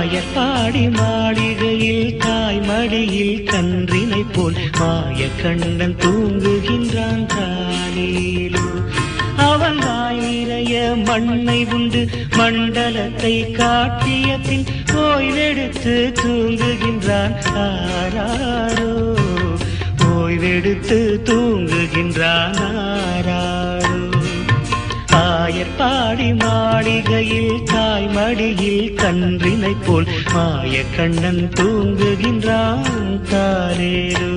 ஆயப்பாடி மாளிகையில் தாய் மடியில் கன்றினை போல் மாய கண்ணன் தூங்குகின்றான் காலையிலோ அவன் வாய் நிறைய மண்ணை உண்டு மண்டலத்தை காட்டிய பின் ஓய்வெடுத்து தூங்குகின்றான் ஆராரோ ஓய்வெடுத்து தூங்குகின்றான் ஆராரோ ஆயர்பாடி மாளிகையில் தாய் மடியில் கன்றினை போல் மாய கண்ணன் தூங்குகின்றான் தாரேரோ